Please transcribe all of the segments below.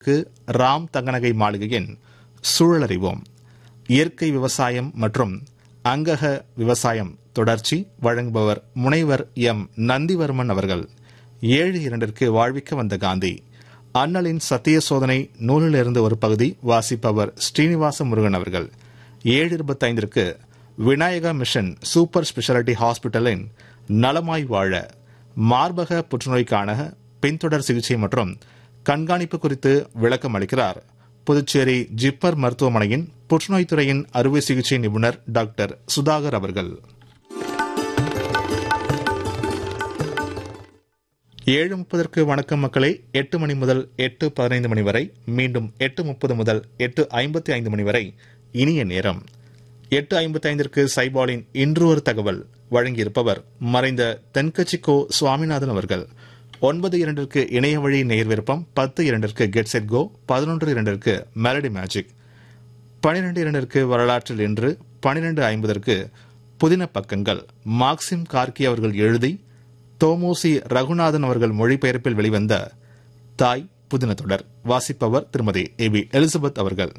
க்கு ராம் தங்கநகை மாளிகையின் சூழலறிவோம் இயற்கை விவசாயம் மற்றும் அங்கக விவசாயம் தொடர்ச்சி வழங்குபவர் முனைவர் எம் நந்திவர்மன் அவர்கள் ஏழு இரண்டிற்கு வாழ்விக்க வந்த காந்தி அண்ணலின் சத்திய சோதனை நூலிலிருந்து ஒரு பகுதி வாசிப்பவர் ஸ்ரீனிவாச முருகன் அவர்கள் ஏழு இருபத்தைந்திற்கு விநாயகா மிஷன் சூப்பர் ஸ்பெஷாலிட்டி ஹாஸ்பிட்டலின் நலமாய் வாழ மார்பக புற்றுநோய்க்கான பின்தொடர் சிகிச்சை மற்றும் கண்காணிப்பு குறித்து விளக்கம் அளிக்கிறார் புதுச்சேரி ஜிப்மர் மருத்துவமனையின் புற்றுநோய் துறையின் அறுவை சிகிச்சை நிபுணர் டாக்டர் சுதாகர் அவர்கள் ஏழு முப்பதற்கு வணக்கம் மக்களே எட்டு மணி முதல் எட்டு பதினைந்து மணி வரை மீண்டும் எட்டு முப்பது முதல் எட்டு ஐம்பத்தி ஐந்து மணி வரை இனிய நேரம் எட்டு ஐம்பத்தி ஐந்திற்கு சைபாலின் இன்று ஒரு தகவல் வழங்கியிருப்பவர் மறைந்த தென்கட்சிக்கோ சுவாமிநாதன் அவர்கள் ஒன்பது இரண்டிற்கு இணைய வழி நேர் விருப்பம் பத்து இரண்டிற்கு கெட் செட் கோ பதினொன்று இரண்டிற்கு மெலடி மேஜிக் பனிரெண்டு இரண்டிற்கு வரலாற்றில் இன்று பனிரெண்டு ஐம்பதற்கு புதின பக்கங்கள் மார்க்சிம் கார்கி அவர்கள் எழுதி தோமோசி ரகுநாதன் அவர்கள் மொழிபெயர்ப்பில் வெளிவந்த தாய் புதின தொடர் வாசிப்பவர் திருமதி ஏ பி எலிசபெத் அவர்கள்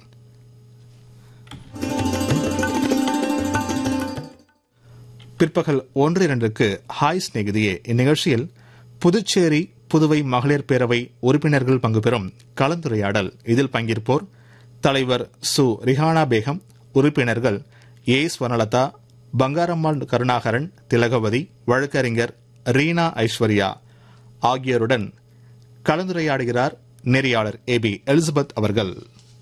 பிற்பகல் ஒன்று இரண்டுக்கு ஹாய் ஸ்நேகிதியே இந்நிகழ்ச்சியில் புதுச்சேரி புதுவை மகளிர் பேரவை உறுப்பினர்கள் பங்கு பெறும் கலந்துரையாடல் இதில் பங்கேற்போர் தலைவர் சு ரிஹானா பேகம் உறுப்பினர்கள் ஏ ஸ்வர்ணலதா பங்காரம்மாள் கருணாகரன் திலகவதி வழக்கறிஞர் ரீனா ஐஸ்வர்யா ஆகியோருடன் கலந்துரையாடுகிறார் நெறியாளர் ஏ பி எலிசபெத் அவர்கள்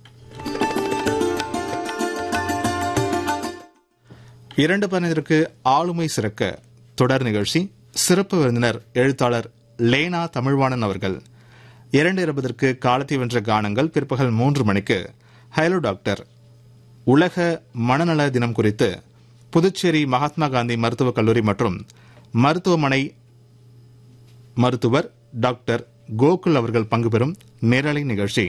இரண்டு பதினைந்திற்கு ஆளுமை சிறக்க தொடர் நிகழ்ச்சி சிறப்பு விருந்தினர் எழுத்தாளர் லேனா தமிழ்வாணன் அவர்கள் இரண்டு இருபதற்கு காலத்தை வென்ற கானங்கள் பிற்பகல் மூன்று மணிக்கு ஹலோ டாக்டர் உலக மனநல தினம் குறித்து புதுச்சேரி மகாத்மா காந்தி மருத்துவக் கல்லூரி மற்றும் மருத்துவமனை மருத்துவர் டாக்டர் கோகுல் அவர்கள் பங்கு பெறும் நேரலை நிகழ்ச்சி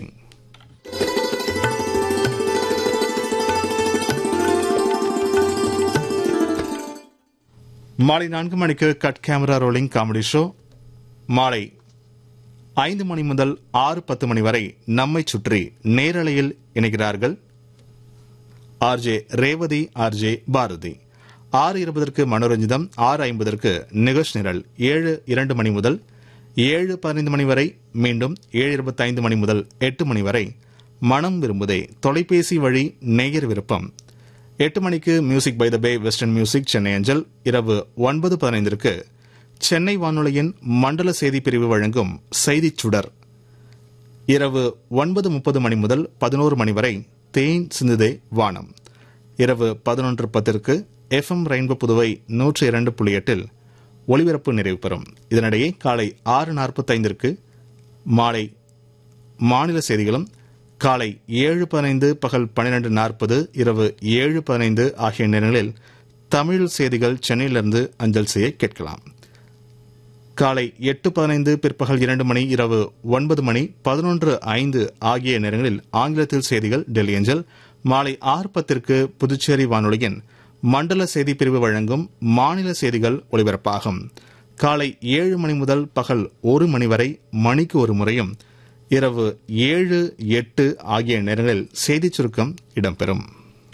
மாலை நான்கு மணிக்கு cut camera rolling comedy show மாலை ஐந்து மணி முதல் ஆறு பத்து மணி வரை நம்மை சுற்றி நேரலையில் இணைகிறார்கள் ஆர்ஜே ரேவதி ஆர்ஜே பாரதி ஆறு இருபதற்கு மனோரஞ்சிதம் ஆறு ஐம்பதற்கு நிகழ்ச்சி நிரல் ஏழு இரண்டு மணி முதல் ஏழு பதினைந்து மணி வரை மீண்டும் ஏழு இருபத்தைந்து மணி முதல் எட்டு மணி வரை மனம் விரும்புதே தொலைபேசி வழி நேயர் விருப்பம் எட்டு மணிக்கு music by the bay western music Chennai அஞ்சல் இரவு ஒன்பது பதினைந்திற்கு சென்னை வானொலியின் மண்டல செய்தி பிரிவு வழங்கும் செய்திச் சுடர் இரவு ஒன்பது முப்பது மணி முதல் பதினோரு மணி வரை தேன் சிந்துதே வானம் இரவு பதினொன்று பத்திற்கு எஃப்எம் ரெயின்போ புதுவை நூற்று இரண்டு புள்ளி எட்டில் ஒளிபரப்பு நிறைவு பெறும் இதனிடையே காலை ஆறு நாற்பத்தைந்திற்கு மாலை மாநில செய்திகளும் காலை ஏழு பதினைந்து பகல் பன்னிரண்டு நாற்பது இரவு ஏழு பதினைந்து ஆகிய நேரங்களில் தமிழ் செய்திகள் சென்னையிலிருந்து அஞ்சல் செய்ய கேட்கலாம் காலை எட்டு பதினைந்து பிற்பகல் இரண்டு மணி இரவு ஒன்பது மணி பதினொன்று ஐந்து ஆகிய நேரங்களில் ஆங்கிலத்தில் செய்திகள் டெல்லி அஞ்சல் மாலை ஆறு பத்திற்கு புதுச்சேரி வானொலியின் மண்டல செய்தி பிரிவு வழங்கும் மாநில செய்திகள் ஒலிபரப்பாகும் காலை ஏழு மணி முதல் பகல் ஒரு மணி வரை மணிக்கு ஒரு முறையும் இரவு ஏழு எட்டு ஆகிய நேரங்களில் செய்திச் சுருக்கம் இடம்பெறும்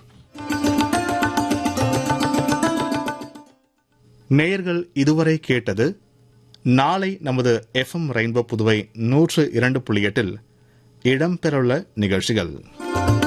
நேயர்கள் இதுவரை கேட்டது நாளை நமது எஃப்எம் ரெயின்போ புதுவை நூற்று இரண்டு புள்ளி எட்டில் இடம்பெறவுள்ள நிகழ்ச்சிகள்